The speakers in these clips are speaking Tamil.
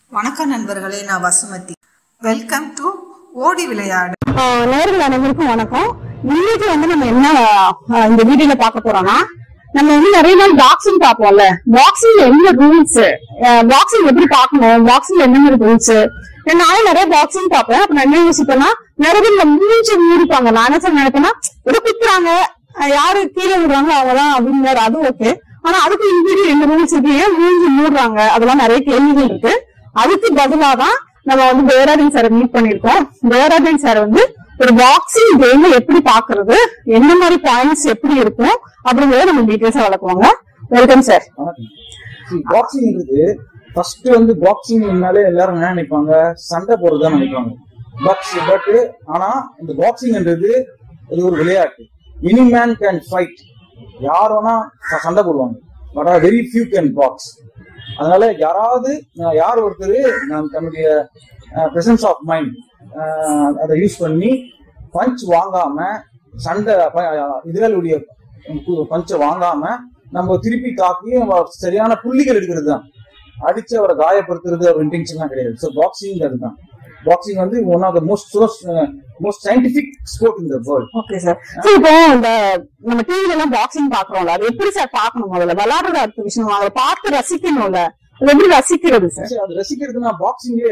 வணக்கம் நண்பர்களே நான் வசுமதி வெல்கம் டு ஓடி விளையாடு ஆஹ் நேயர்கள் அனைவருக்கும் வணக்கம் இன்னைக்கு வந்து நம்ம என்ன ஆஹ் இந்த வீடியோல பார்க்க போறோம்னா நம்ம வந்து நிறைய நாள் பாக்ஸிங் பார்ப்போம்ல பாக்ஸிங்ல என்ன ரூல்ஸ் பாக்ஸிங் எப்படி பார்க்கணும் பாக்ஸிங்ல என்ன மாதிரி ரூல்ஸ் நானும் நிறைய பாக்ஸிங் பார்ப்பேன் அப்ப நான் என்ன யோசிப்பேன்னா நிறைய பேர் இந்த மூஞ்சி மூடிப்பாங்க நான் என்ன சொல்ல நினைப்பேன்னா ஏதோ குத்துறாங்க ஆஹ் யாரு கீழே விடுறாங்களோ அவங்கதான் அப்படிங்கிறாரு அது ஓகே ஆனா அதுக்கு இந்த என்ன ரூல்ஸ் இருக்கு ஏன் மூஞ்சி மூடுறாங்க அதெல்லாம் நிறைய கேள்விகள் இருக்கு அதுக்கு பதிலா தான் நம்ம வந்து பேராஜன் சாரை மீட் பண்ணிருக்கோம் பேராஜன் சார் வந்து ஒரு பாக்ஸிங் கேம் எப்படி பாக்குறது என்ன மாதிரி பாயிண்ட்ஸ் எப்படி இருக்கும் அப்படிங்கறத நம்ம டீடைல்ஸா வளர்க்குவாங்க வெல்கம் சார் பாக்ஸிங்ன்றது ஃபர்ஸ்ட் வந்து பாக்ஸிங்னாலே எல்லாரும் என்ன நினைப்பாங்க சண்டை போடுறதுதான் நினைப்பாங்க பட் பட் ஆனா இந்த பாக்ஸிங்ன்றது இது ஒரு விளையாட்டு எனி மேன் கேன் ஃபைட் யார் வேணா ச- சண்டை போடுவாங்க but very few can box அதனால யாராவது அஹ், யார் ஒருத்தர் நான் தன்னுடைய பிரசன்ஸ் ஆஃப் மைண்ட் அதை யூஸ் பண்ணி பஞ்ச் வாங்காம சண்டை எதிராளியுடைய பஞ்சை வாங்காம நம்ம திருப்பி தாக்கி நம்ம சரியான புள்ளிகள் எடுக்கிறது தான் அடிச்சு அவரை காயப்படுத்துறது அவர் இன்டென்ஷன்லாம் கிடையாது ஸோ பாக்ஸிங் அதுதான் பாக்ஸிங் வந்து one of the most most scientific sport in the world okay sir so இப்போ இந்த நம்ம டிவில எல்லாம் பாக்ஸிங் பாக்குறோம்ல அது எப்படி சார் பார்க்கணும் முதல்ல விளையாடுற அடுத்த விஷயம் அதை பார்த்து ரசிக்கணும்ல அது எப்படி ரசிக்கிறது சார் சரி, அது ரசிக்கிறதுனா பாக்ஸிங்கே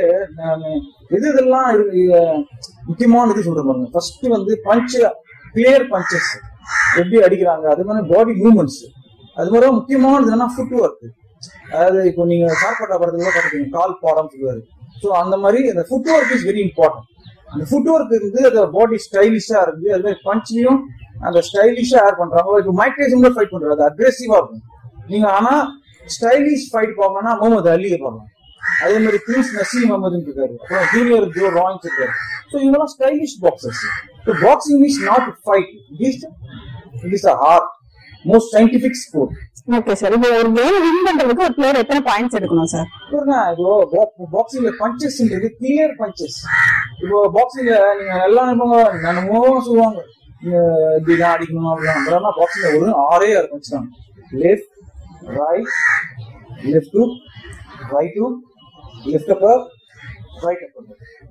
எது இதெல்லாம் இருக்கு, அஹ், முக்கியமான இது சொல்றேன் பாருங்க ஃபர்ஸ்ட் வந்து பஞ்ச் கிளியர் பஞ்சஸ் எப்படி அடிக்கிறாங்க அது மாதிரி பாடி மூவ்மெண்ட்ஸ் அது மாதிரி முக்கியமானது என்னன்னா ஃபுட் ஒர்க் அதாவது இப்போ நீங்க சாப்பாட்டா படத்துல பார்த்துக்கீங்க கால் பாடம் சொல்லுவாரு ஸோ அந்த மாதிரி அந்த footwork is very important அந்த ஃபுட் ஒர்க் இருந்து அந்த பாடி ஸ்டைலிஷா இருக்கு அது மாதிரி பஞ்ச்லயும் அந்த ஸ்டைலிஷா ஏர் பண்றாங்க இப்போ மைக் டைசன் ஃபைட் பண்றாரு அது அக்ரெசிவா இருக்கும் நீங்க ஆனா ஸ்டைலிஷ் ஃபைட் பார்க்கணும்னா முகமது அலியை பார்க்கலாம் அதே மாதிரி பிரின்ஸ் நசீம் அகமது இருக்காரு அப்புறம் ஜூனியர் ஜோ ராயின்ஸ் இருக்காரு ஸோ இவங்கெல்லாம் stylish boxers so boxing is not fight is it is a hard most scientific sport okay sir இப்போ ஒரு கேம் வின் பண்றதுக்கு ஒரு பிளேயர் எத்தனை பாயிண்ட்ஸ் எடுக்கணும் சார் பாருங்க இப்போ பாக்ஸிங்ல பஞ்சஸ்ன்றது கிளியர் பஞ்சஸ் இப்போ பாக்ஸிங்ல நீங்க நல்லா நினைப்பாங்க என்னமோ சொல்லுவாங்க நீங்க இப்படிதான் அடிக்கணும் அப்படிலாம் அதெல்லாம் பாக்ஸிங்ல ஒரு ஆறே ஆறு பஞ்ச் தான் left right left two right two left upper right upper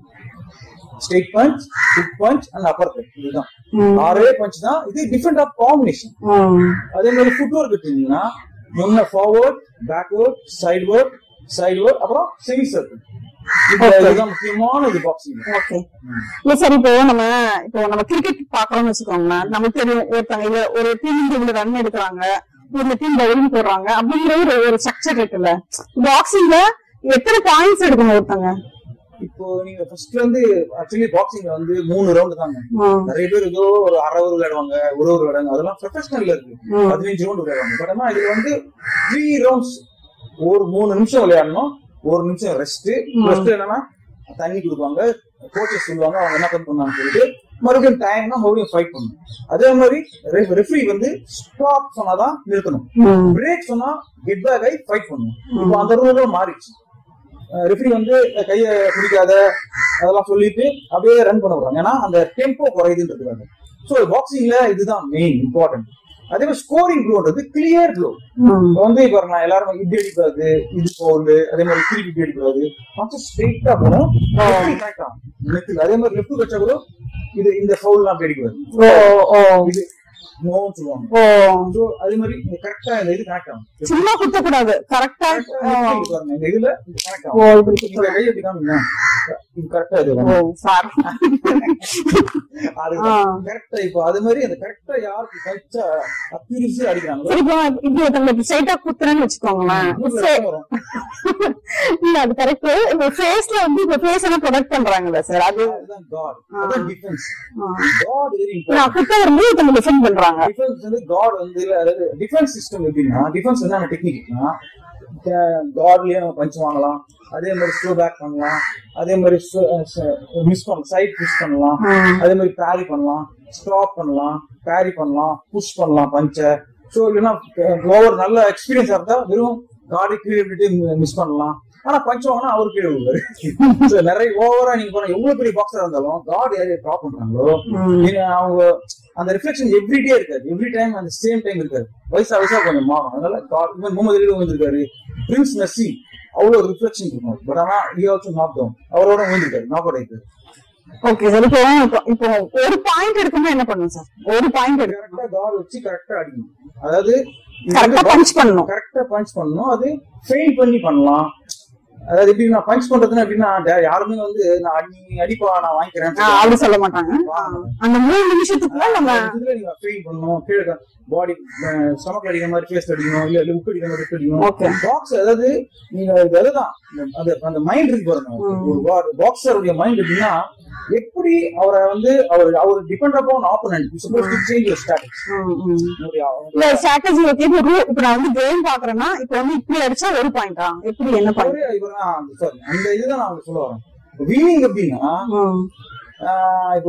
straight punch good punch and uppercut இதுதான் ஆறே பஞ்ச் தான் இது டிஃப்ரெண்ட் ஆஃப் காம்பினேஷன் அதே மாதிரி ஃபுட் ஒர்க் எடுத்தீங்கன்னா முன்ன ஃபார்வர்ட் பேக்வர்ட் சைட்வர்ட் சைட்வர்ட் அப்புறம் செமி சர்க்கிள் இதுதான் முக்கியமான இது பாக்ஸிங் ஓகே இல்ல சார் இப்போ நம்ம இப்போ நம்ம கிரிக்கெட் பாக்குறோம்னு வச்சுக்கோங்களேன் நமக்கு தெரியும் ஒருத்தங்க இவ்வளவு- ஒரு டீம் இவ்வளவு ரன் எடுக்கிறாங்க இந்த டீம் பவுலிங் போடுறாங்க அப்படிங்கிற ஒரு ஒரு ஸ்ட்ரக்சர் இருக்குல்ல பாக்ஸிங்ல எத்தனை பாயிண்ட்ஸ் எடுக்கணும் ஒருத்தங்க இப்போ நீங்க ஃபர்ஸ்ட் வந்து ஆக்சுவலி பாக்ஸிங்ல வந்து மூணு ரவுண்ட் தாங்க ம், நிறைய பேர் ஏதோ ஒரு அரை ஓவர் விளையாடுவாங்க ஒரு ஓவர் விளையாடுவாங்க அதெல்லாம் ப்ரொஃபஷனல்ல இருக்கு ம். பதினஞ்சு ரவுண்ட் விளையாடுவாங்க பட் ஆனா இதுல வந்து த்ரீ ரவுண்ட்ஸ் ஒரு மூணு நிமிஷம் விளையாடணும் ஒரு நிமிஷம் ரெஸ்ட் ரெஸ்ட் என்னன்னா தண்ணி கொடுப்பாங்க கோச்சஸ் சொல்லுவாங்க அவங்க என்ன பண்ணுவாங்கன்னு சொல்லிட்டு மறுபடியும் டைம்னா மறுபடியும் ஃபைட் பண்ணணும் அதே மாதிரி ரெஃப்ரி வந்து ஸ்டாப் சொன்னாதான் நிறுத்தணும் ம், பிரேக் சொன்னா கெட் பேக் ஆகி ஃபைட் பண்ணணும் இப்போ அந்த ரூலும் மாறிடுச்சு ரெஃப்ரி வந்து கையை பிடிக்காத அதெல்லாம் சொல்லிட்டு அப்படியே ரன் பண்ண விடுறாங்க ஏன்னா அந்த டெம்போ குறையுதுன்றதுக்காக ஸோ பாக்ஸிங்ல இதுதான் மெயின் இம்பார்ட்டன்ட் அதே மாதிரி ஸ்கோரிங் ப்ளோன்றது கிளியர் ப்ளோ ம். இப்போ வந்து இப்போ நான் எல்லாரும் இப்படி அடிக்கூடாது இது பவுல் அதே மாதிரி திருப்பி இப்படி அடிக்கூடாது கொஞ்சம் ஸ்ட்ரெயிட்டா போகணும் கரெக்ட் ஆகும் நெத்தில் அதே மாதிரி லெஃப்ட் வச்சா கூட இது இந்த ஃபவுல்லாம் அப்படி அடிக்கூடாது ஓ ஓ இது நோன்னு சொல்லுவாங்க ஓ ஸோ அதே மாதிரி கரெக்டா இந்த இது கனெக்ட் ஆகும் சும்மா குத்த கூடாது கரெக்டா இது பாருங்க, இந்த இதுல இது கனெக்ட் ஓ ஆகும் இப்படி இந்த கை எப்படி காமிங்க இது கரெக்டா இது ஓ சார் ஆ. கரெக்டா இப்போ அது மாதிரி அந்த கரெக்டா யாருக்கு கரெக்டா அக்யூரிசி அடிக்கிறாங்களோ சரி இப்போ இப்படி ஒருத்தங்களுக்கு ஸ்ட்ரைட்டா குத்துறேன்னு வச்சுக்கோங்களேன் நூறுல சரி. எத்தனை வரும்? இல்ல அது கரெக்ட் இப்ப ஃபேஸ்ல வந்து இப்ப ஃபேஸ் எல்லாம் ப்ரொடக்ட் பண்றாங்கல்ல சார் அது அதுதான் காட் அதுதான் டிஃபென்ஸ் ஆ. காட் வெரி நான் குத்த வரும்போது ஒருத்தவங்க டிஃபெண்ட் பண்றாங்க டிஃபென்ஸ் வந்து காட் வந்து அதாவது டிஃபென்ஸ் சிஸ்டம் எப்படின்னா டிஃபென்ஸ் என்ன டெக்னிக்னா காட்லயே நம்ம பஞ்ச் வாங்கலாம் அதே மாதிரி ஸ்லோ பேக் பண்ணலாம் அதே மாதிரி மிஸ் பண்ணலாம் சைட் மிஸ் பண்ணலாம் ம். அதே மாதிரி பேரி பண்ணலாம் ஸ்டாப் பண்ணலாம் பேரி பண்ணலாம் புஷ் பண்ணலாம் பஞ்சை ஸோ இல்லைன்னா ஓவர் நல்ல எக்ஸ்பீரியன்ஸா இருந்தா வெறும் காடி கீழே விட்டுட்டு மிஸ் பண்ணலாம் ஆனா பஞ்ச் வாங்கினா அவர் கீழே விழுவாரு So, நிறைய ஓவரா நீங்க போன எவ்வளவு பெரிய பாக்ஸரா இருந்தாலும் காட் யாரையும் ட்ராப் பண்றாங்களோ ம். நீங்க அவங்க அந்த ரிஃப்ளெக்ஷன் எவ்ரிடே இருக்காது எவ்ரி டைம் அந்த சேம் டைம் இருக்காது வயசா வயசா கொஞ்சம் மாறும் அதனால God- இவன் முகமது அலி வந்திருக்காரு பிரின்ஸ் நசி அவ்வளவு ரிஃப்ளெக்ஷன் இருக்கும் பட் ஆனா he also knocked down அவரோட விழுந்துட்டாரு நாக் அவுட் ஆயிட்டாரு ஓகே சார் இப்போ இப்போ- இப்போ ஒரு பாயிண்ட் எடுக்கணும் என்ன பண்ணும் சார் ஒரு பாயிண்ட் எடுக்கணும் கரெக்டா கால் வச்சு கரெக்டா அடிக்கணும் அதாவது கரெக்டா பஞ்ச் பண்ணணும் கரெக்டா பஞ்ச் பண்ணணும் அது ஃபெயில் பண்ணி பண்ணலாம் அதாவது எப்படின்னா பஞ்ச் பண்றதுன்னா எப்படின்னா டே- யாருமே வந்து நான் அடி நீ அடிப்பா நான் வாங்கிக்கிறேன் ஆ, அப்படி சொல்ல மாட்டாங்க அந்த மூணு நிமிஷத்துக்குள்ள நம்ம இதுல நீங்க ஃபெயில் பண்ணணும் கீழே பாடி ஸ்டமக் அடிக்கிற மாதிரி ஃபேஸ் அடிக்கணும் இல்ல லிப் அடிக்கிற மாதிரி lip அடிக்கணும் Okay. பாக்ஸ் அதாவது நீங்க இது அதுதான் இந்த- அந்த அந்த மைண்ட் இருக்கு பாருங்க ஒரு பாக்ஸருடைய மைண்ட் எப்படின்னா எப்படி அவரை வந்து அவர் அவர் depend upon opponent suppose to change your statics ம், ம். இல்ல ஸ்ட்ராட்டஜி ஓகே இப்போ ரூ- இப்போ நான் வந்து கேம் பாக்குறேன்னா இப்போ வந்து இப்படி அடிச்சா ஒரு பாயிண்டா எப்படி என்ன பாயிண்ட் சாரி அந்த இதுதான் நான் உங்களுக்கு சொல்ல வரேன் வீலிங் எப்படின்னா ஆஹ் இப்போ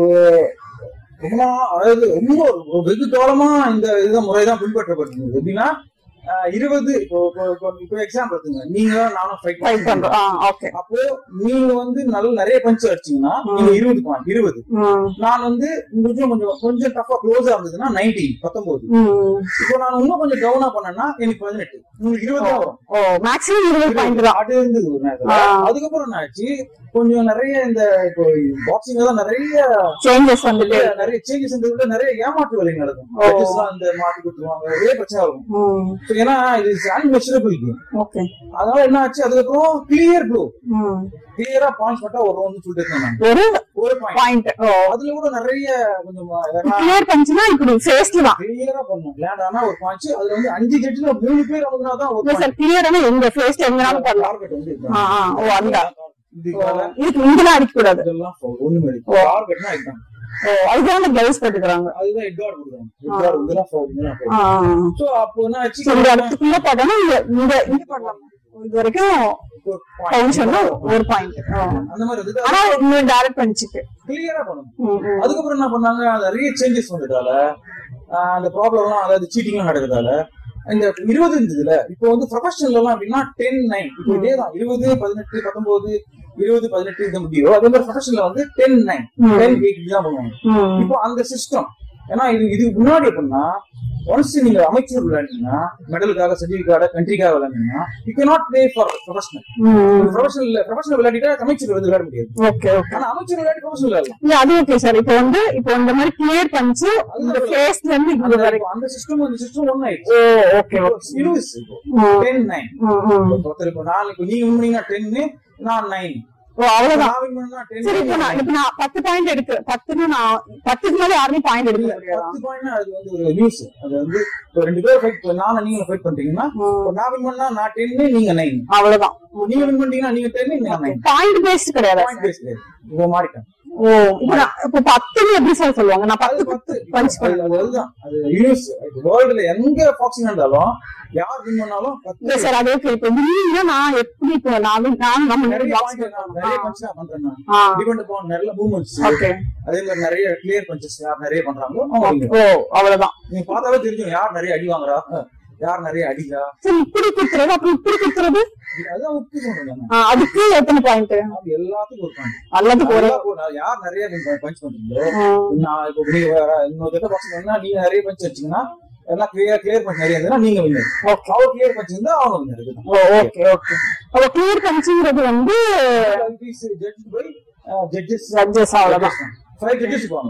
ரொம்ப நாள் அதாவது ரொம்ப ஒரு வெகு காலமா இந்த இதுதான் முறைதான் பின்பற்றப்பட்டிருந்தது எப்படின்னா ஆஹ் இருபது இப்போ இப்போ- இப்போ இப்போ எக்ஸாம்பிள் எடுத்துங்க நீங்க நானும் ஃபைட் ஃபைட் பண்றோம் ஆ ஓகே அப்போ நீங்க வந்து நல்ல நிறைய பஞ்ச் அடிச்சீங்கன்னா நீங்க இருபது பாயிண்ட் இருபது நான் வந்து கொஞ்சம் கொஞ்சம் கொஞ்சம் டஃபா க்ளோஸா இருந்ததுன்னா நைன்டி பத்தொன்பது இப்போ நான் இன்னும் கொஞ்சம் டவுனா பண்ணேன்னா எனக்கு பதினெட்டு உங்களுக்கு இருபது தான் வரும் ஓ மேக்ஸிமம் இருபது பாயிண்ட் தான் அது இருந்தது ஒரு நேரத்துல ஆ. அதுக்கப்புறம் என்ன ஆச்சு கொஞ்சம் நிறைய இந்த இப்போ பாக்ஸிங் தான் நிறைய சேஞ்சஸ் வந்துட்டு நிறைய சேஞ்சஸ் இருந்ததுல நிறைய ஏமாற்று வேலை நடக்கும் ஓ. Judges எல்லாம் இந்த மாட்டி கொடுத்துருவாங்க ஒரே பிரச்சனை இருக்கும் So, ஏன்னா இது அன்மெஷரபிள் கேம் ஓகே அதனால என்ன ஆச்சு அதுக்கப்புறம் கிளியர் ப்ளூ கிளியரா பாயிண்ட்ஸ் மட்டும் ஒரு ரவுண்ட் சொல்லிட்டு இருந்தேன் ஒரு ஒரு பாயிண்ட் பாயிண்ட் ஓ அதுல கூட நிறைய கொஞ்சம் கிளியர் பண்ணிச்சுன்னா இப்படி ஃபேஸ்ல தான் கிளியரா பண்ணும் லேண்ட் ஆனா ஒரு பாயிண்ட் அதுல வந்து அஞ்சு ஜட்ஜ்ல மூணு பேர் அமுக்குனா தான் ஒரு இல்ல சார் கிளியரான எங்க ஃபேஸ்ல எங்கனாலும் பண்ணலாம் டார்கெட் வந்து ஆ, ஆ, ஓ, அந்த. இதுக்காக இதுக்கு இங்கெல்லாம் அடிக்க கூடாது இதெல்லாம் ஒண்ணுமே டார்கெட்னா இதுதான் ஓ அதுதான் அந்த கிளவுஸ் போட்டுக்கிறாங்க அதுதான் ஹெட்கார்டு கொடுக்குறாங்க ஹெட்கார்டு இதெல்லாம் ஃபவுல் இதெல்லாம் ஃபவுல் ஆ சோ அப்போ என்ன ஆச்சு சரி, இந்த இடத்துக்குள்ள போட்டோம்னா இங்க இங்க இங்க பண்ணலாம் இது வரைக்கும் ஒரு point. பவுன்ஸ் வந்து ஒரு பாயிண்ட் அந்த மாதிரி இருந்தது ஆனா இன்னும் டைரக்ட் பண்ணிச்சுக்கு கிளியரா பண்ணணும் ம், ம். அதுக்கப்புறம் என்ன பண்ணாங்க நிறைய சேஞ்சஸ் வந்ததால ஆஹ் அந்த ப்ராப்ளம் எல்லாம் அதாவது சீட்டிங்லாம் நடக்கிறதால இந்த இருபது இருந்ததுல இப்போ வந்து ப்ரொஃபஷனல் எல்லாம் அப்படின்னா டென் நைன் இப்போ இதே தான் இருபது பதினெட்டு பத்தொன்பது இருபது பதினெட்டு இந்த முடியும் அதே மாதிரி ப்ரொஃபஷனல்ல வந்து டென் நைன் டென் எயிட் தான் பண்ணுவாங்க ம். இப்போ அந்த சிஸ்டம் ஏன்னா இது இதுக்கு முன்னாடி எப்படின்னா ஒன்ஸ் நீங்க அமைச்சர் விளையாண்டீங்கன்னா மெடலுக்காக சர்டிபிகேட்டாக கண்ட்ரிக்காக விளையாண்டீங்கன்னா you can not play for professional ம். ப்ரொஃபஷனல் ப்ரொஃபஷனல் விளையாடிட்டா அமைச்சர் வந்து விளையாட முடியாது ஓகே ஓகே ஆனா அமைச்சர் விளையாடி ப்ரொஃபஷனல் விளையாடலாம் இல்ல அது ஓகே சார் இப்போ வந்து இப்போ இந்த மாதிரி கிளியர் பண்ணிச்சு இந்த ஃபேஸ்ல இருந்து இங்க அந்த- வரைக்கும் அந்த சிஸ்டம் அந்த சிஸ்டம் ஒன்னு ஆயிடுச்சு ஓ ஓகே ஓகே இருபது டென் நைன் ஒருத்தர் இப்போ நான் இப்போ நீங்க வின் பண்ணீங்கன்னா டென்னு நான் நைன் ஓ அவ்வளவுதான் நான் வின் பண்ணா டென் சரி இப்போ நான் இப்போ நான் பத்து பாயிண்ட் எடுக்க பத்துன்னு நான் பத்துக்கு மேல யாருமே பாயிண்ட் எடுக்க முடியாதா பத்து பாயிண்ட் அது வந்து ஒரு நியூஸ் அது வந்து இப்போ ரெண்டு பேரும் ஃபைட் நானும் நீங்க ஃபைட் பண்றீங்கன்னா ம். இப்போ நான் வின் பண்ணா நான் டென்னு நீங்க நைன் அவ்வளவுதான் நீங்க வின் பண்ணீங்கன்னா நீங்க டென்னு நீங்க நைன் பாயிண்ட் பேஸ்ட் கிடையாது பாயிண்ட் பேஸ் இப்போ மாறிட்டேன் ஓ இப்போ நான் இப்போ பத்துன்னு எப்படி சார் சொல்லுவாங்க நான் அது பத்து பத்து பஞ்ச் அது அது அதுதான் அது நியூஸ் வேர்ல்டுல எங்க பாக்ஸிங் இருந்தாலும் யார் வின் பண்ணாலும் பத்து இல்ல சார் அது ஓகே இப்போ நீங்க நான் எப்படி இப்போ நான் வந்து- நான் நம்ம நிறைய நிறைய point நான் நிறைய பஞ்ச் நான் பண்றேன் நான் ஆ டிபெண்ட் அப்பான் நிறைய மூவ்மெண்ட்ஸ் ஓகே அதே மாதிரி நிறைய கிளியர் பஞ்சஸ் யார் நிறைய பண்றாங்களோ அவங்க win. ஓ அவ்வளவுதான் நீங்க பார்த்தாவே தெரியும் யார் நிறைய அடி வாங்குறா யார் நிறைய அடிக்கிறா சரி இப்படி குத்துறது அப்புறம் இப்படி குத்துறது இது அதான் உத்தி சொல்றேன் ஆ, அதுக்கு எத்தனை பாயிண்ட் அது எல்லாத்துக்கும் ஒரு பாயிண்ட் எல்லாத்துக்கும் ஒரு யார் நிறைய பஞ்ச் பண்றீங்களோ ஆ, நான் இப்போ நீங்க வேற இன்னொரு கிட்ட பாக்ஸ் பண்ணா நீங்க நிறைய பஞ்ச் வச்சீங்கன்னா எல்லாம் கிளியர் கிளியர் பண்ண நிறைய இருந்ததுன்னா நீங்க வின்னர் ஓகே அவர் கிளியர் பஞ்ச் இருந்தா அவங்க வின்னர் இதுதான் ஓ ஓகே ஓகே அப்ப கிளியர் பஞ்சுங்கிறது வந்து ஜட்ஜ் பை ஜட்ஜஸ் ஜட்ஜஸ் அவ்வளவுதான் ஃபைவ் ஜட்ஜஸ் இருப்பாங்க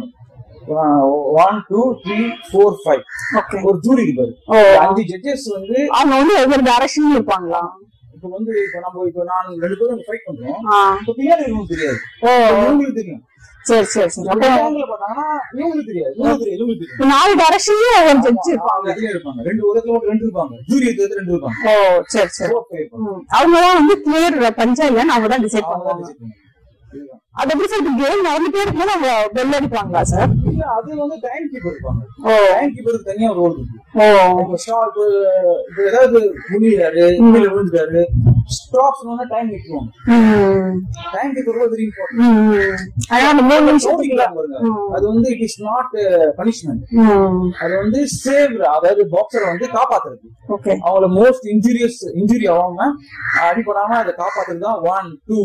one two three four five okay ஒரு ஜூரி இருப்பாரு ஓ அஞ்சு ஜட்ஜஸ் வந்து அவங்க வந்து ஒவ்வொரு டைரக்ஷன் இருப்பாங்களா இப்போ வந்து இப்போ நம்ம இப்போ நான் ரெண்டு பேரும் ஃபைட் பண்றோம் ஆ இப்போ பின்னாடி இவங்களுக்கு தெரியாது ஓ இவங்களுக்கு தெரியும் சரி சரி சரி நம்ம அப்போ angle ல பார்த்தாங்கன்னா இவங்களுக்கு தெரியாது இவங்களுக்கு தெரியாது இவங்களுக்கு தெரியும் இப்ப நாலு டைரக்ஷன்லயும் ஒவ்வொரு ஜட்ஜ் இருப்பாங்க அவங்க இதுலயே இருப்பாங்க ரெண்டு ஒரு இடத்துல மட்டும் ரெண்டு இருப்பாங்க ஜூரி இருக்கிறது ரெண்டு இருப்பாங்க ஓ சரி சரி Four five இருப்பாங்க. ம். அவங்கதான் வந்து கிளியர் பஞ்சா இல்லைன்னு அவங்க தான் டிசைட் அவங்க தான் பண்ணுவாங்க decide பண்ணுவாங்க. இதுதான். அது எப்படி சார் கேம் நடந்துட்டே இருக்கும்போது அவங்க பெல் அடிப்பாங்களா சார் இல்ல அது வந்து டைம் கீப்பர் இருப்பாங்க ஓ டைம் கீப்பருக்கு தனியா ஒரு ரோல் இருக்கு ஓ இப்போ ஸ்டாப் இப்போ ஏதாவது முடியாரு கீழே விழுந்துட்டாரு ஸ்டாப் சொன்னா டைம் நிற்கும் ம் டைம் கீப்பர் ரொம்ப வெரி இம்பார்ட்டன்ட் ம் ஆனா அந்த மூணு நிமிஷத்துக்குள்ள பாருங்க அது வந்து இட் இஸ் நாட் பனிஷ்மெண்ட் ம் அது வந்து சேவ் அதாவது பாக்ஸரை வந்து காப்பாத்துறது ஓகே அவங்கள மோஸ்ட் இன்ஜூரியஸ் இன்ஜுரி ஆகாம அடிபடாம அதை காப்பாத்துறது தான் ஒன் டூ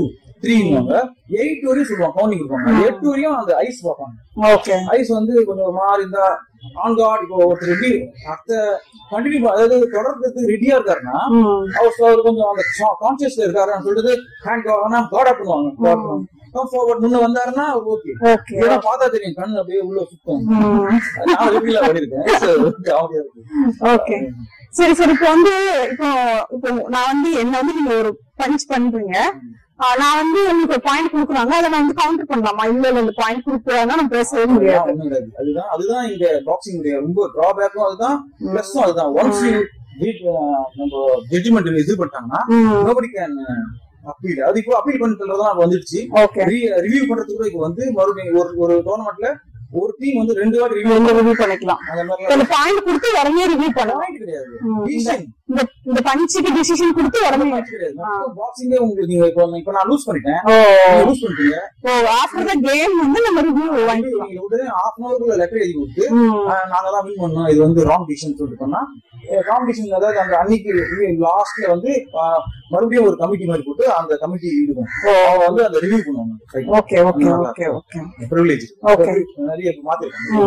த்ரீங்குவாங்க எயிட் வரையும் சொல்லுவாங்க கவுண்டிங் கொடுப்பாங்க எட்டு வரையும் அந்த ஐஸ் பார்ப்பாங்க ஓகே ஐஸ் வந்து கொஞ்சம் ஒரு மாதிரி இருந்தா ஆன் கார்டு இப்போ ஒருத்தர் ரெடி அடுத்த கண்டினியூ அதாவது தொடர்றதுக்கு ரெடியா இருக்காருன்னா அவர் அவர் கொஞ்சம் அந்த கான்சியஸ்ல இருக்காருன்னு சொல்லிட்டு ஹேண்ட் ஆனா கார்டா பண்ணுவாங்க கம் ஃபார்வர்ட் முன்ன வந்தாருன்னா ஓகே ஓகே இதெல்லாம் பார்த்தா தெரியும் கண் அப்படியே உள்ள சுத்தம் அது நான் ரிவியூல பண்ணிருக்கேன் So, காமெடியா இருக்கு ஓகே சரி சரி இப்போ வந்து இப்போ இப்போ நான் வந்து என்ன வந்து நீங்க ஒரு பஞ்ச் பண்றீங்க ஆ, நான் வந்து உங்களுக்கு ஒரு பாயிண்ட் கொடுக்குறாங்க அதை நான் வந்து கவுண்டர் பண்ணலாமா இல்ல இல்ல இந்த பாயிண்ட் கொடுக்குறாங்க நம்ம பேசவே அதெல்லாம் முடியாது ஒண்ணும் கிடையாது. அதுதான் அதுதான் இங்க பாக்ஸிங் உடைய ரொம்ப டிராபேக்கும் அதுதான் பிளஸும் அதுதான் ஒன்ஸ் யூ நம்ம ஜட்ஜ்மெண்ட் இது பண்ணிட்டாங்கன்னா நோபடி கேன் அப்பீல் அது இப்போ அப்பீல் பண்றதுதான் வந்துருச்சு ஓகே ரிவ்யூ பண்றதுக்கு கூட இப்போ வந்து மறுபடியும் ஒரு ஒரு டோர்னமெண்ட்ல ஒரு டீம் வந்து ரெண்டு வாட்டி ரிவ்யூ நீங்க ரிவ்யூ பண்ணிக்கலாம் அந்த மாதிரி இந்த பாயிண்ட் கொடுத்து உடனே ரிவ்யூ பண்ணலாம் பாயிண்ட் கிடையாது ம், Decision. இந்த இந்த பஞ்சுக்கு டிசிஷன் கொடுத்து உடனே Point கிடையாது பாக்ஸிங்கே உங்களுக்கு நீங்க இப்போ இப்போ நான் லூஸ் பண்ணிட்டேன் ஓ நீங்க லூஸ் பண்ணிட்டீங்க ஓ ஆஃப்டர் த கேம் வந்து நம்ம ரிவ்யூ வாங்கிக்கலாம் நீங்க உடனே ஹாஃப் அன் அவருக்குள்ள லெட்டர் எழுதி கொடுத்து ம், ஆஹ் நாங்க தான் வின் பண்ணோம் இது வந்து ராங் டிசிஷன் சொல்லிட்டு பண்ணா காம்படிஷன் அதாவது அந்த அன்னைக்கு லாஸ்ட்ல வந்து ஆஹ் மறுபடியும் ஒரு கமிட்டி மாதிரி போட்டு அந்த கமிட்டி இருக்கும் அவங்க வந்து அந்த ரிவ்யூ பண்ணுவாங்க okay okay okay okay privilege Okay. நிறைய மாத்திருக்காங்க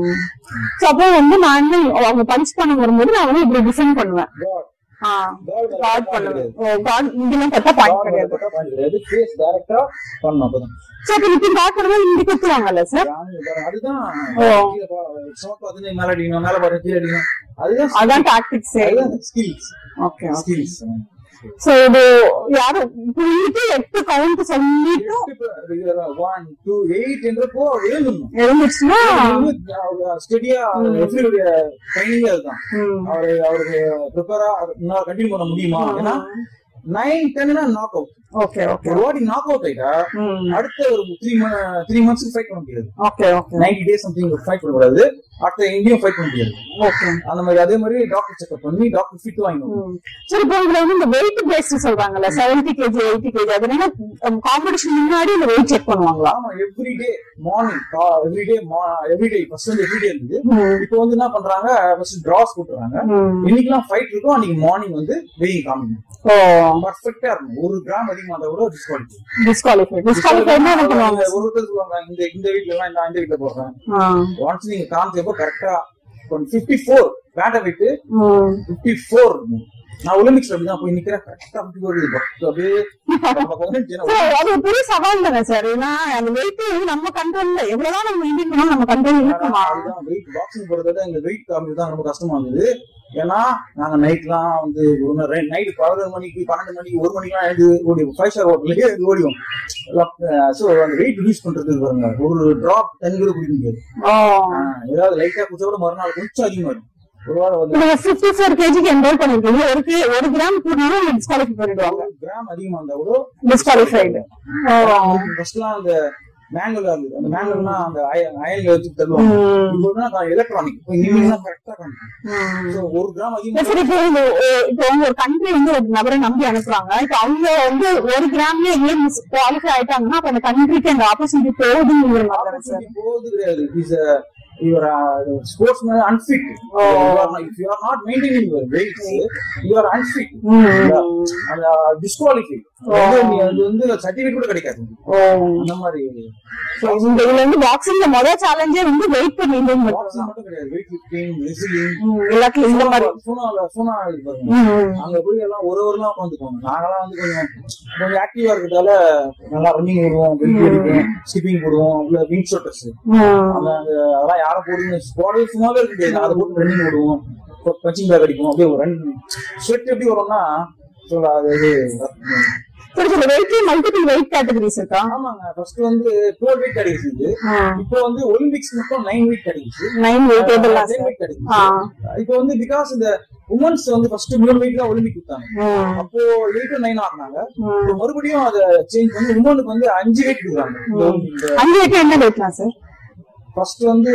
சோ அப்போ வந்து நான் வந்து அவங்க பஞ்ச் பண்ண வரும்போது நான் வந்து இப்படி டிஃபைன் பண்ணுவேன் ஆ காட் பண்ணுவேன் ஓ காட் இதெல்லாம் பார்த்தா பாயிண்ட் கிடையாது ஃபேஸ் டைரக்டா பண்ணணும் அப்பதான் சோ அப்ப இப்படி காட் பண்ணும்போது இங்க குத்துவாங்கல்ல சார் அதுதான் ஓ. சோப்பு அதுல மேல அடிக்கணும் மேல பாரு கீழே அடிக்கணும் அதுதான் அதான் டாக்டிக்ஸ் அதுதான் ஸ்கில்ஸ் ஓகே ஸ்கில்ஸ் சோ இது யாரும் புரிஞ்சுட்டு எட்டு கவுண்ட் சொல்லிட்டு ஒன் டூ எயிட் என்றப்போ எழுதணும் எழுந்துச்சுன்னா ஸ்டெடியா ரெஃப்ரியுடைய ட்ரைனிங் அதுதான் ம், அவரு அவருக்கு ப்ரிப்பேரா இன்னும் கண்டினியூ பண்ண முடியுமா ஏன்னா நைன் டென்னா நாக் அவுட் ஓகே ஓகே ஒரு வாட்டி நாக் அவுட் ஆயிட்டா ம், அடுத்த ஒரு த்ரீ த்ரீ மந்த்ஸ் ஃபைட் பண்ண முடியாது okay okay ninety days something fight பண்ண கூடாது அடுத்த எங்கேயும் ஃபைட் பண்ண முடியாது ஓகே அந்த மாதிரி அதே மாதிரி டாக்டர் செக்அப் பண்ணி டாக்டர் ஃபிட் வாங்கணும் ம். சரி இப்போ இதுல வந்து இந்த வெயிட் பேஸ்ட் சொல்றாங்கல்ல செவன்டி கேஜி எயிட்டி கேஜி அது என்ன காம்படிஷன் முன்னாடி இந்த வெயிட் செக் பண்ணுவாங்களா ஆமா every day morning every day every day first வந்து எவ்ரி டே இருந்தது ம், இப்போ வந்து என்ன பண்றாங்க ஃபர்ஸ்ட் டிராஸ் போட்டுறாங்க ம். இன்னைக்கெல்லாம் ஃபைட் இருக்கும் அன்னைக்கு மார்னிங் வந்து வெயிங் காமிக்கணும் ஓ பர்ஃபெக்டா இருக்கும் ஒரு கிராம் அதிகமா இருந்தா கூட டிஸ்குவாலிஃபை டிஸ்குவாலிஃபை டிஸ்குவாலிஃபை என்ன பண்ணுவாங்க ஒருத்தர் சொல்லுவாங்க இந்த இந்த வீட்ல எல்லாம் நான் இந்த வீட்ல போடுறேன் ஆ, ஒன்ஸ் நீங்க காமிச்சப்போ கரெக்டா பிப்டி ஃபோர் பேட்டை விட்டு ம். பிப்டி ஃபோர் நான் ஒலிம்பிக்ஸ்ல அப்படிதான் போய் நிக்கிறேன் கரெக்டா பிப்டி ஃபோர் அப்படியே பக்கம் வந்து ஜனம் சார், அது ஒரு பெரிய சவால் தானே சார் ஏன்னா அந்த வெயிட் நம்ம கண்ட்ரோல்ல எவ்வளவுதான் நம்ம மெயின்டைன் பண்ணாலும் நம்ம கண்ட்ரோல் இருக்குமா அதுதான் வெயிட் பாக்ஸிங் போறத விட இந்த வெயிட் காமிச்சு தான் ரொம்ப கஷ்டமா இருந்தது ஏன்னா நாங்க நைட்லாம் வந்து ஒரு நைட் பதினொரு மணிக்கு பன்னெண்டு மணிக்கு ஒரு மணிக்கெல்லாம் எழுந்து ஓடி ஃபைவ் ஸ்டார் ஹோட்டலுக்கு ஓடிவோம் ஸோ அந்த வெயிட் ரிடியூஸ் பண்றதுக்கு பாருங்க ஒரு டிராப் தண்ணி கூட குடிக்க முடியாது ஓ ஆஹ் ஏதாவது லைட்டா குடிச்சா கூட மறுநாள் கொஞ்சம் அதிகமா இருக்கும் ஒரு வாரம் வந்து நீங்க பிப்டி ஃபோர் கேஜிக்கு என்ரோல் பண்ணிருக்கீங்க ஒரு கி- ஒரு கிராம் கூடனாலும் டிஸ்குவாலிஃபை பண்ணிடுவாங்க கிராம் அதிகமா இருந்தா கூட டிஸ்குவாலிஃபைடு ஃபர்ஸ்ட்லாம் அந்த மேனுவலா இருந்தது அந்த மேனுவல்னா அந்த அயன்ல வச்சு தருவாங்க இப்போ எலக்ட்ரானிக் இப்போ நீங்க கரெக்டா காமிக்கும் So, ஒரு கிராம் அதிகமா சரி இப்போ இந்த ஒ- இப்போ வந்து ஒரு கண்ட்ரி வந்து ஒரு நபரை நம்பி அனுப்புறாங்க இப்போ அவங்க வந்து ஒரு கிராம்ல ஏன் குவாலிஃபை ஆயிட்டாங்கன்னா அப்ப அந்த கண்ட்ரிக்கு அந்த ஆப்பர்ச்சுனிட்டி போகுதுங்கிற மாதிரி தானே சார் opportunity போகுது கிடையாது is your sportsman unfit if you are not maintaining your weights you are unfit அந்த டிஸ்குவாலிஃபை அது வந்து சர்டிஃபிகேட் கூட கிடைக்காது ஓ அந்த மாதிரி So, இந்த இதுல வந்து பாக்ஸிங்ல முதல் சேலஞ்சே வந்து வெயிட் மெயின்டைன் பாக்ஸிங் பண்றது மட்டும் கிடையாது வெயிட் லிஃப்டிங் ரெசிலிங் ம், எல்லாத்துலயும் இந்த மாதிரி சூனால சூனா இது பாருங்க ம், அங்க போய் எல்லாம் ஒரு ஒருலாம் உட்காந்துக்கோங்க நாங்கெல்லாம் வந்து கொஞ்சம் கொஞ்சம் ஆக்டிவா இருக்கிறதால நல்லா ரன்னிங் போடுவோம் பெல்ட் அடிப்போம் ஸ்கிப்பிங் போடுவோம் இல்ல விங் ஷோட்டர்ஸ் ம். அந்த அந்த அதெல்லாம் யாரை போடுங்க ஸ்குவாடே சும்மாவே இருக்க முடியாது அதை போட்டு ரன்னிங் போடுவோம் பச்சிங் பேக் அடிப்போம் அப்படியே ஒரு ரன் ஸ்வெட் எப்படி வரும்னா சொல்ல அது இது சரி சரி வெயிட்லயும் மல்டிபிள் வெயிட் கேட்டகரிஸ் இருக்கா ஆமாங்க ஃபர்ஸ்ட் வந்து டுவெல் வெயிட் கிடைக்குது இப்போ வந்து ஒலிம்பிக்ஸ் மட்டும் நைன் வெயிட் கிடைக்குது நைன் வெயிட் எல்லாம் டென் சார் வெயிட் கிடைக்குது ஆ. இப்போ வந்து பிகாஸ் இந்த உமன்ஸ் வந்து ஃபர்ஸ்ட் மூணு வெயிட் தான் ஒலிம்பிக் கொடுத்தாங்க ம், அப்போ எயிட் நைன் ஆக்குனாங்க ம். இப்போ மறுபடியும் அதை சேஞ்ச் பண்ணி உமனுக்கு வந்து அஞ்சு வெயிட் கொடுக்குறாங்க அஞ்சு வெயிட் என்ன வெயிட்லாம் சார் ஃபர்ஸ்ட் வந்து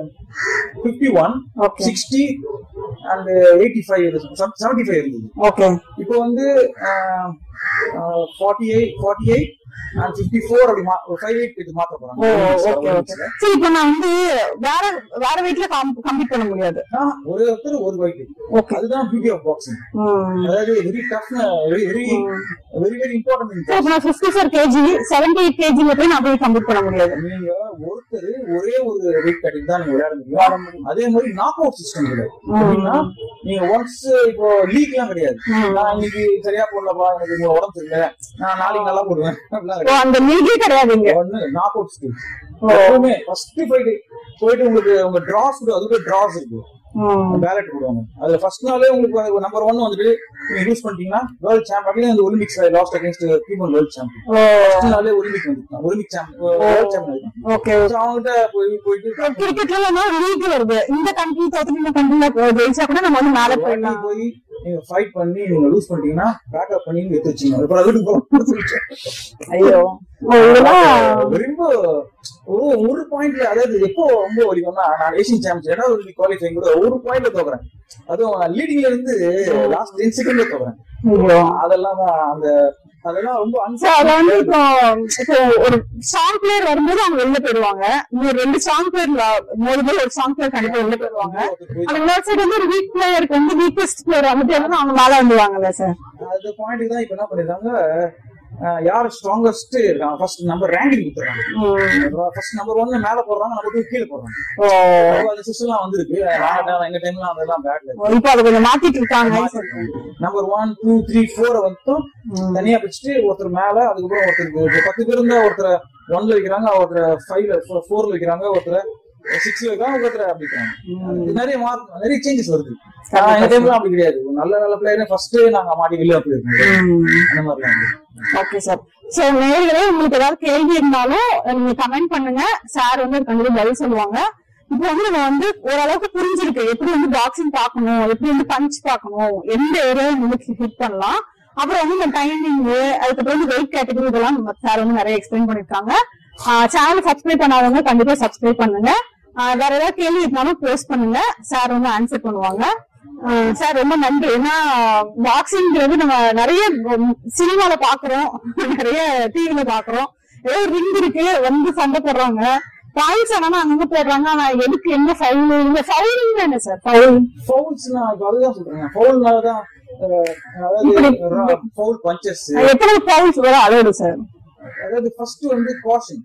fifty one okay sixty and eighty five seventy five இருந்தது ஓகே இப்போ வந்து ஃபார்ட்டி எயிட் ஃபார்ட்டி எயிட் நான் பிப்டி ஃபோர் அப்படி மா- ஒரு ஃபைவ் எயிட் இது மாத்த ஓ போறாங்க ஓகே ஓகே சரி இப்போ நான் வந்து வேற வேற வெயிட்ல கம்ப்ளீட் பண்ண முடியாது ஆஹ், ஒரு ஒருத்தர் ஒரு weight ஓகே அதுதான் பியூட்டி ஆஃப் பாக்ஸிங் அதாவது very tough very very very very important இப்போ நான் fifty four KG seventy eight கேஜில போய் நான் போய் கம்ப்ளீட் பண்ண முடியாது நீங்க ஒருத்தர் ஒரே ஒரு வெயிட் கட்டிங் தான் நீங்க விளையாட முடியும் அதே மாதிரி நாக் அவுட் சிஸ்டம் கிடையாது எப்படின்னா நீங்க ஒன்ஸ் இப்போ லீக் எல்லாம் கிடையாது நான் இன்னைக்கு சரியா போடலப்பா எனக்கு இங்க உடம்பு சரியில்லை நான் நாளைக்கு நல்லா போடுவேன் அப்படிலாம் ஓ கிடையாது. அந்த லீகே கிடையாது இங்க ஒண்ணு நாக் அவுட் ஸ்கில் எப்பவுமே ஃபர்ஸ்ட் போயிட்டு போயிட்டு உங்களுக்கு உங்க டிராஸ் அதுக்கு டிராஸ் இருக்கு பேலட் போடுவாங்க அதுல ஃபர்ஸ்ட் நாளே உங்களுக்கு நம்பர் ஒன் வந்துட்டு நீங்க யூஸ் பண்ணிட்டீங்கன்னா வேர்ல்ட் சாம்பியன் அப்படியே அந்த Olympics lost against people world champion ஓ ஃபர்ஸ்ட் நாளே ஒலிம்பிக் வந்துட்டான் Olympic champion world champion okay அவங்ககிட்ட போய் போயிட்டு கிரிக்கெட்ல லீக் வருது இந்த கண்ட்ரி தோத்து இந்த கண்ட்ரில ஜெயிச்சா கூட நம்ம வந்து மேல ஒரு வாட்டி போயிடலாம் போய் நீங்க ஃபைட் பண்ணி நீங்க லூஸ் பண்ணிட்டீங்கன்னா பேக்கப் பண்ணி நீங்க எடுத்து வச்சீங்க அப்புறம் வீட்டுக்கு போக ஐயோ ஓ, இதெல்லாம் ரொம்ப ஒரு ஒரு பாயிண்ட்ல அதாவது எப்போ ரொம்ப வலிக்கும்னா நான் ஏசியன் சாம்பியன் ரெண்டாவது குவாலிஃபைங் கூட ஒரு பாயிண்ட்ல தோக்குறேன் அதுவும் லீடிங்ல இருந்து லாஸ்ட் டென் செகண்ட்ல தோக்குறேன் ஐயோ அதெல்லாம் தான் அந்த அதெல்லாம் ரொம்ப So, அதுல வந்து அன்சார் இப்போ இப்போ ஒரு ஸ்ட்ராங் பிளேயர் வரும்போது அவங்க வெளில போயிடுவாங்க இன்னொரு ரெண்டு ஸ்ட்ராங் பிளேயர் மோதும்போது ஒரு ஸ்ட்ராங் பிளேயர் கண்டிப்பா வெளில போயிடுவாங்க அந்த இன்னொரு சைடு வந்து ஒரு வீக் பிளேயருக்கு வந்து வீக்கஸ்ட் பிளேயர் வந்துட்டு வந்து அவங்க மேல வந்துருவாங்கல்ல சார் அந்த பாயிண்ட் தான் இப்ப என்ன பண்ணிருக்காங்க அஹ் யார் ஸ்ட்ராங்கஸ்ட் இருக்காங்க ஃபர்ஸ்ட் நம்பர் ரேங்கிங் கொடுத்துறாங்க ஃபர்ஸ்ட் நம்பர் ஒன்னு மேல போடுறாங்க நம்பர் டூ கீழே போடுறாங்க ஓ அப்போ அந்த சிஸ்டம் வந்திருக்கு நாங்க எங்க டைம்ல அதெல்லாம் பேட்ல இப்போ அதை கொஞ்சம் மாத்திட்டு இருக்காங்க நம்பர் ஒன் டூ த்ரீ ஃபோரை வந்து தனியா பிடிச்சிட்டு ஒருத்தர் மேல அதுக்கப்புறம் ஒருத்தருக்கு இப்ப பத்து பேர் இருந்தா ஒருத்தர் ஒன்ல வைக்கிறாங்க ஒருத்தர் ஃபைவ்ல ஃபோர்ல வைக்கிறாங்க ஒருத்தர் சிக்ஸ்ல வைக்கிறாங்க ஒருத்தர் அப்படி வைக்கிறாங்க நிறைய மார்க் நிறைய சேஞ்சஸ் வருது ஆனா, எங்க டைம்ல அப்படி கிடையாது ஒரு நல்ல நல்ல பிளேயர் ஃபர்ஸ்ட் நாங்க மாட்டி வெளியே போயிருக்கோம் அந்த மாதிரிலாம் இருக்கு. ஓகே சார் சோ நேர்களே உங்களுக்கு ஏதாவது கேள்வி இருந்தாலும் நீங்க கமெண்ட் பண்ணுங்க சார் வந்து அதுக்கு கண்டிப்பா பதில் சொல்லுவாங்க இப்போ வந்து நம்ம வந்து ஓரளவுக்கு புரிஞ்சிருக்கு எப்படி வந்து பாக்ஸிங் பார்க்கணும் எப்படி வந்து பஞ்ச் பார்க்கணும் எந்த ஏரியா வந்து ஹிட் பண்ணலாம் அப்புறம் வந்து இந்த டைமிங் அதுக்கப்புறம் வந்து வெயிட் கேட்டகரி இதெல்லாம் நம்ம சார் வந்து நிறைய எக்ஸ்பிளைன் பண்ணிருக்காங்க சேனல் சப்ஸ்கிரைப் பண்ணாதவங்க கண்டிப்பா சப்ஸ்கிரைப் பண்ணுங்க ஆஹ் வேற ஏதாவது கேள்வி இருந்தாலும் போஸ்ட் பண்ணுங்க சார் வந்து ஆன்சர் பண்ணுவாங்க ஆஹ் சார் ரொம்ப நன்றி ஏன்னா பாக்ஸிங்கிறது நம்ம நிறைய சினிமால பாக்குறோம் நிறைய டிவில பாக்குறோம் ஏதோ ரிங் இருக்கு வந்து சண்டை போடுறாங்க பாயிண்ட்ஸ் ஆனா அங்க போடுறாங்க ஆனா எதுக்கு என்ன ஃபைல் இந்த ஃபைலிங் என்ன சார் ஃபைல் ஃபவுல்ஸ் நான் இப்ப அதுதான் சொல்றேன் ஃபவுல்னால தான் அஹ், அதாவது ஃபவுல் பஞ்சஸ் எத்தனை ஃபைல்ஸ் வர அலோடு சார் அதாவது ஃபர்ஸ்ட் வந்து காஷன்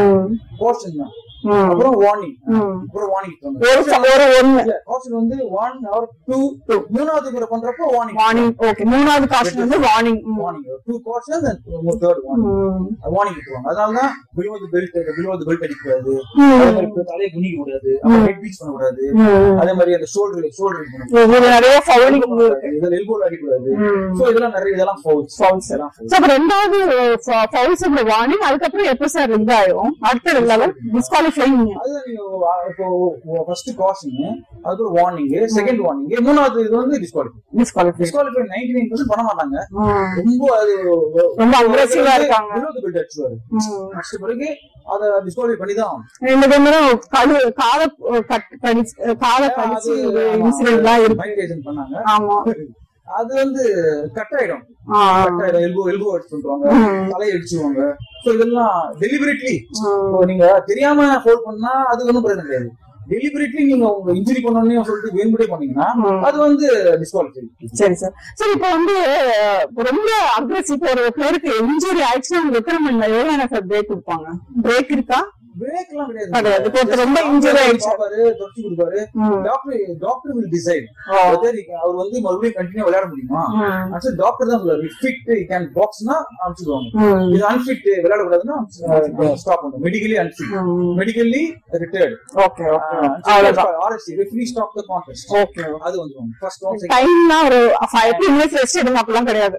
காஷன் தான் ம். அப்புறம் வார்னிங் ம். அப்புறம் வார்னிங் ஒரு ச- ஒரு ஒன்னு காஷன் வந்து ஒன் ஆர் டூ மூணாவது முறை பண்றப்போ வார்னிங் வார்னிங் ஓகே மூணாவது காஸ்ட் வந்து warning warning two caution third warning warning விட்டுருவாங்க அதனால தான் below the belt below the belt அடிக்கக்கூடாது அதே மாதிரி இப்ப தலையை குனிக்க கூடாது அப்புறம் ஹெட் பீச் பண்ணக்கூடாது அதே மாதிரி அந்த ஷோல்டர் ஷோல்டர் பண்ணக்கூடாது இது நிறைய ஃபவுலிங் இதெல்லாம் எல்போல அடிக்கக்கூடாது சோ இதெல்லாம் நிறைய இதெல்லாம் ஃபவுல்ஸ் Fouls. இதெல்லாம் fouls. சோ அப்ப ரெண்டாவது ஃபவுல்ஸ் வார்னிங் அதுக்கப்புறம் எப்ப சார் இதாயிரும் அடுத்த லெவல் டிஸ்குவாலிஃபைங் அதுதான் நீங்க வா- இப்போ ஃபர்ஸ்ட் காஷிங் அதுக்கப்புறம் வார்னிங் செகண்ட் வார்னிங் மூணாவது இது வந்து disqualify disqualify disqualify ninety nine percent பண்ண மாட்டாங்க ரொம்ப அது ரொம்ப aggressive ஆ இருக்காங்க. below the belt அடிச்சுவாரு ஃபர்ஸ்ட் பிறகு அத டிஸ்குவாலிஃபை பண்ணி தான் ஆகணும். ரெண்டு பேரும் காது காத கட் கடிச்சு காத கடிச்சு இன்சிடென்ட் எல்லாம் இருக்கு மைண்ட் டைசன் பண்ணாங்க ஆமா அது வந்து கட் ஆயிடும் ஆ. கட் ஆயிடும் எல்போ எல்போ அடிச்சு பண்றாங்க ம். தலையை அடிச்சுவாங்க சோ இதெல்லாம் டெலிபரேட்லி ம். நீங்க தெரியாம ஹோல்ட் பண்ணா அது ஒன்றும் பிரச்சனை கிடையாது டெலிபரேட்லி நீங்க உங்க இன்ஜுரி பண்ணணும்னு சொல்லிட்டு வேணுபடியே பண்ணீங்கன்னா ம். அது வந்து டிஸ்குவாலிஃபை சரி சார் சரி இப்போ வந்து அஹ், ரொம்ப அக்ரெசிவ் ஒரு பேருக்கு இன்ஜுரி ஆயிடுச்சுன்னா அவங்க எத்தனை மணி நேரம் எவ்வளவு நேரம் சார் பிரேக் கொடுப்பாங்க பிரேக் இருக்கா பிரேக் எல்லாம் கிடையாது கிடையாது. இப்போ ஒருத்தர் ரொம்ப injury ஆயிடுச்சு. பாப்பாரு தொட்டி கொடுப்பாரு ம். டாக்டர் டாக்டர் வில் டிசைட் ஓ. அவர் வந்து மறுபடியும் கண்டினியூ விளையாட முடியுமா ம். ஆக்சுவலி டாக்டர் தான் சொல்லுவாரு ஃபிட் கேன் பாக்ஸ்னா அனுப்பிச்சிடுவாங்க ம். இது அன்ஃபிட் விளையாட கூடாதுன்னா ஸ்டாப் பண்ணும் மெடிக்கலி அன்ஃபிட் ம். மெடிக்கலி ரிட்டையர்ட் ஓகே ஓகே அவ்வளவுதான் RSC referee stop the contest okay அது வந்துரும் ஃபர்ஸ்ட் ரவுண்ட் செகண்ட் டைம்னா ஒரு ஃபைவ் மினிட்ஸ் ரெஸ்ட் எடுங்க அப்படிலாம் கிடையாது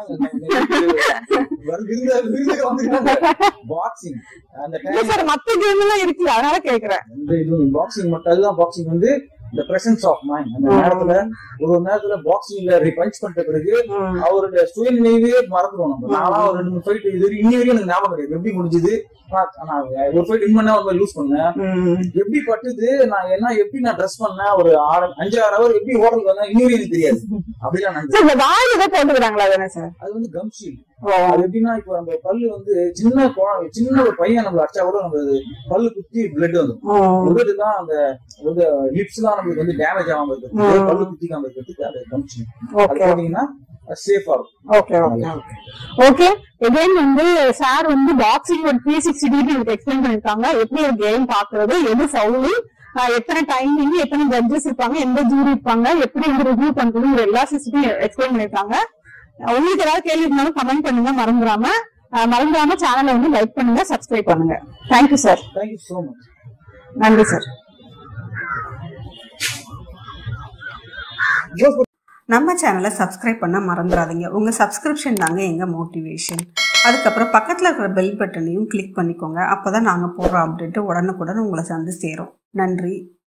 பாக்ஸிங் அந்த இல்ல டைம் சார் மத்த கேம் எல்லாம் இருக்குல்ல அதனால கேக்குறேன் இந்த இது பாக்ஸிங் மட்டும் அதுதான் பாக்ஸிங் வந்து இந்த பிரசன்ஸ் ஆஃப் மைண்ட் அந்த நேரத்துல ஒரு ஒரு நேரத்துல பாக்ஸிங்ல பஞ்ச் பண்ணிட்ட பிறகு ம். அவருடைய சுய நினைவே மறந்துடும் நம்ம நானா ஒரு ரெண்டு மூணு ஃபைட் இது வரைக்கும் இன்னி வரைக்கும் எனக்கு ஞாபகம் கிடையாது எப்படி முடிஞ்சது நான் நான் ஒரு ஃபைட் வின் பண்ணா ஒரு மாதிரி லூஸ் பண்ணேன் ம். எப்படி பட்டுது நான் என்ன எப்படி நான் ட்ரெஸ் பண்ணேன் ஒரு ஆறு அஞ்சு ஆறு ஹவர் எப்படி ஓடுறது வந்தேன் இன்னி வரைக்கும் எனக்கு தெரியாது அப்படிலாம் நடந்தது சார் இந்த வாய் ஏதோ போட்டுக்கிறாங்களா தானே சார் அது வந்து கம் ஷீல்ட் ஓ அது எப்படின்னா இப்போ நம்ம பல்லு வந்து சின்ன குழந்தை சின்ன ஒரு பையன் நம்மள அடிச்சா கூட நம்ம அது பல்லு குத்தி பிளட் வந்துடும் ஓ உதடு தான் அந்த உத லிப்ஸ் எல்லாம் நம்மளுக்கு வந்து டேமேஜ் ஆகாம இருக்கிறதுக்கு பல்லு குத்திக்காம இருக்கிறதுக்கு அதை கமிச்சு அது ஓகே பாத்தீங்கன்னா சேஃபா இருக்கும் ஓகே ஓகே ஓகே எகைன் வந்து சார் வந்து பாக்ஸிங் ஒரு த்ரீ சிக்ஸ்டி டிகிரி எனக்கு எக்ஸ்பிளைன் பண்ணிருக்காங்க எப்படி ஒரு கேம் பாக்குறது எது ஃபவுல் எத்தனை டைமிங் எத்தனை ஜட்ஜஸ் இருப்பாங்க எந்த ஜூரி இருப்பாங்க எப்படி வந்து ரிவ்யூ பண்றது எல்லா சிஸ்டத்தையும் எக்ஸ்பிளைன் பண்ணிருக்காங்க உங்களுக்கு ஏதாவது கேள்வி இருந்தாலும் கமெண்ட் பண்ணுங்க மறந்துடாம அஹ், மறந்துடாம சேனலை வந்து லைக் பண்ணுங்க சப்ஸ்கிரைப் பண்ணுங்க thank you sir thank you so much நன்றி சார் நம்ம சேனலை சப்ஸ்கிரைப் பண்ண மறந்துடாதீங்க உங்கள் சப்ஸ்கிரிப்ஷன் தாங்க எங்கள் மோட்டிவேஷன் அதுக்கப்புறம் பக்கத்தில் இருக்கிற பெல் பட்டனையும் கிளிக் பண்ணிக்கோங்க அப்போ தான் நாங்கள் போடுற அப்டேட்டு உடனுக்குடன் உங்களை வந்து சேரும் நன்றி